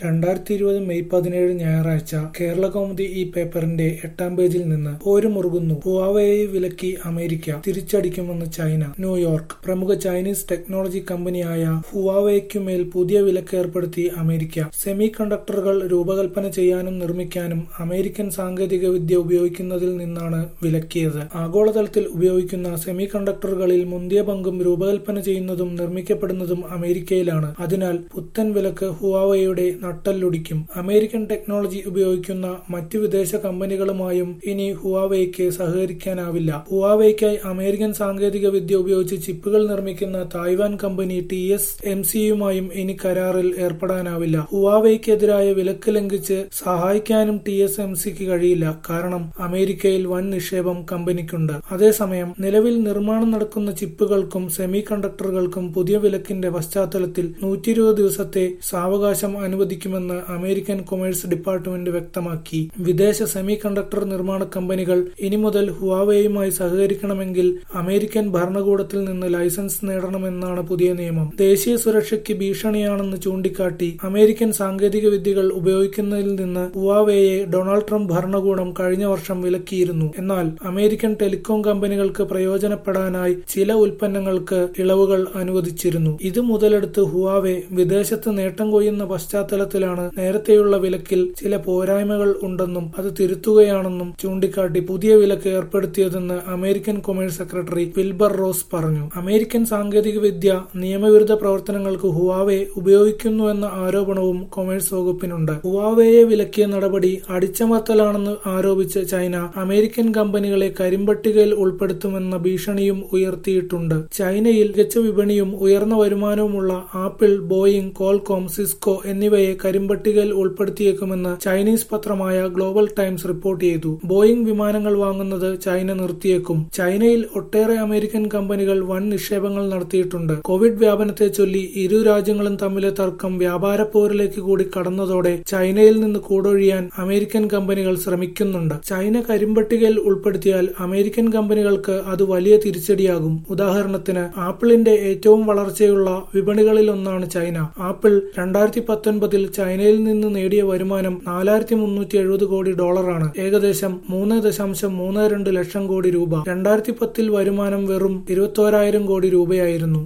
രണ്ടായിരത്തി ഇരുപത് മെയ് പതിനേഴ് ഞായറാഴ്ച കേരളകൗമുദി ഈ പേപ്പറിന്റെ എട്ടാം പേജിൽ നിന്ന് പോര് മുറുകുന്നു ഹുവാവെയെ വിലക്കി അമേരിക്ക തിരിച്ചടിക്കുമെന്ന് ചൈന ന്യൂയോർക്ക് പ്രമുഖ ചൈനീസ് ടെക്നോളജി കമ്പനിയായ ഹുവാവെയ്ക്കുമേൽ പുതിയ വിലക്ക് ഏർപ്പെടുത്തി അമേരിക്ക സെമി കണ്ടക്ടറുകൾ രൂപകൽപ്പന ചെയ്യാനും നിർമ്മിക്കാനും അമേരിക്കൻ സാങ്കേതിക വിദ്യ ഉപയോഗിക്കുന്നതിൽ നിന്നാണ് വിലക്കിയത് ആഗോളതലത്തിൽ ഉപയോഗിക്കുന്ന സെമി കണ്ടക്ടറുകളിൽ മുന്തിയ പങ്കും രൂപകൽപ്പന ചെയ്യുന്നതും നിർമ്മിക്കപ്പെടുന്നതും അമേരിക്കയിലാണ് അതിനാൽ പുത്തൻ വിലക്ക് ഹുവാവയുടെ നട്ടെല്ലൊടിക്കും അമേരിക്കൻ ടെക്നോളജി ഉപയോഗിക്കുന്ന മറ്റു വിദേശ കമ്പനികളുമായും ഇനി ഹുവാവെയ്ക്ക് സഹകരിക്കാനാവില്ല ഹുവാവെയ്ക്കായി അമേരിക്കൻ സാങ്കേതിക വിദ്യ ഉപയോഗിച്ച് ചിപ്പുകൾ നിർമ്മിക്കുന്ന Taiwan company T S M സിയുമായും ഇനി കരാറിൽ ഏർപ്പെടാനാവില്ല ഹുവാവെയ്ക്കെതിരായ വിലക്ക് ലംഘിച്ച് സഹായിക്കാനും ടി എസ് എം സിക്ക് കഴിയില്ല കാരണം അമേരിക്കയിൽ വൻ നിക്ഷേപം കമ്പനിക്കുണ്ട് അതേസമയം നിലവിൽ നിർമ്മാണം നടക്കുന്ന ചിപ്പുകൾക്കും സെമി കണ്ടക്ടറുകൾക്കും പുതിയ വിലക്കിന്റെ പശ്ചാത്തലത്തിൽ നൂറ്റി ഇരുപത് ദിവസത്തെ സാവകാശം അനുവദിക്കുമെന്ന് അമേരിക്കൻ കൊമേഴ്സ് ഡിപ്പാർട്ട്മെന്റ് വ്യക്തമാക്കി വിദേശ സെമി കണ്ടക്ടർ നിർമ്മാണ കമ്പനികൾ ഇനി മുതൽ ഹുവാവെയുമായി സഹകരിക്കണമെങ്കിൽ അമേരിക്കൻ ഭരണകൂടത്തിൽ നിന്ന് ലൈസൻസ് നേടണമെന്നാണ് പുതിയ നിയമം ദേശീയ സുരക്ഷയ്ക്ക് ഭീഷണിയാണെന്ന് ചൂണ്ടിക്കാട്ടി അമേരിക്കൻ സാങ്കേതിക വിദ്യകൾ ഉപയോഗിക്കുന്നതിൽ നിന്ന് ഹുവാവെയെ ഡൊണാൾഡ് ട്രംപ് ഭരണകൂടം കഴിഞ്ഞ വർഷം വിലക്കിയിരുന്നു എന്നാൽ അമേരിക്കൻ ടെലികോം കമ്പനികൾക്ക് പ്രയോജനപ്പെടാനായി ചില ഉൽപ്പന്നങ്ങൾക്ക് ഇളവുകൾ അനുവദിച്ചിരുന്നു ഇത് മുതലെടുത്ത് ഹുവാവെ വിദേശത്ത് നേട്ടം കൊയ്യുന്ന പശ്ചാത്തലത്തിലാണ് നേരത്തെയുള്ള വിലക്കിൽ ചില പോരായ്മകൾ ഉണ്ടെന്നും അത് തിരുത്തുകയാണെന്നും ചൂണ്ടിക്കാട്ടി പുതിയ വിലക്ക് ഏർപ്പെടുത്തിയതെന്ന് American commerce secretary Wilbur Ross പറഞ്ഞു അമേരിക്കൻ സാങ്കേതിക വിദ്യ നിയമവിരുദ്ധ പ്രവർത്തനങ്ങൾക്ക് ഹുവാവെ ഉപയോഗിക്കുന്നുവെന്ന ആരോപണവും കൊമേഴ്സ് വകുപ്പിനുണ്ട് ഹുവാവെയെ വിലക്കിയ നടപടി അടിച്ചമർത്തലാണെന്ന് ആരോപിച്ച് ചൈന അമേരിക്കൻ കമ്പനികളെ കരിമ്പട്ടികയിൽ ഉൾപ്പെടുത്തുമെന്ന ഭീഷണിയും ഉയർത്തിയിട്ടുണ്ട് ചൈനയിൽ മികച്ച വിപണിയും ഉയർന്ന വരുമാനവുമുള്ള ആപ്പിൾ ബോയിങ് കോൾകോം സിസ്കോ എന്നിവയെ കരിമ്പട്ടികയിൽ ഉൾപ്പെടുത്തിയേക്കുമെന്ന് ചൈനീസ് പത്രമായ ഗ്ലോബൽ ടൈംസ് റിപ്പോർട്ട് ചെയ്തു ബോയിങ് വിമാനങ്ങൾ വാങ്ങുന്നത് ചൈന നിർത്തിയേക്കും ചൈനയിൽ ഒട്ടേറെ അമേരിക്കൻ കമ്പനികൾ വൻ നിക്ഷേപങ്ങൾ നടത്തിയിട്ടുണ്ട് കോവിഡ് വ്യാപനത്തെ ചൊല്ലി ഇരു രാജ്യങ്ങളും തമ്മിലെ തർക്കം വ്യാപാര പോരിലേക്ക് കൂടി കടന്നതോടെ ചൈനയിൽ നിന്ന് കൂടൊഴിയാൻ അമേരിക്കൻ കമ്പനികൾ ശ്രമിക്കുന്നുണ്ട് ചൈന കരിമ്പട്ടികയിൽ ഉൾപ്പെടുത്തിയാൽ അമേരിക്കൻ കമ്പനികൾക്ക് അത് വലിയ തിരിച്ചടിയാകും ഉദാഹരണത്തിന് ആപ്പിളിന്റെ ഏറ്റവും വളർച്ചയുള്ള വിപണികളിലൊന്നാണ് ചൈന ആപ്പിൾ രണ്ടായിരത്തി പത്തൊൻപതിൽ ചൈനയിൽ നിന്ന് നേടിയ വരുമാനം നാലായിരത്തി മുന്നൂറ്റി എഴുപത് കോടി ഡോളറാണ് ഏകദേശം മൂന്ന് ദശാംശം മൂന്ന് രണ്ട് ലക്ഷം കോടി രൂപ രണ്ടായിരത്തി പത്തിൽ വരുമാനം വെറും ഇരുപത്തോരായിരം കോടി രൂപയായിരുന്നു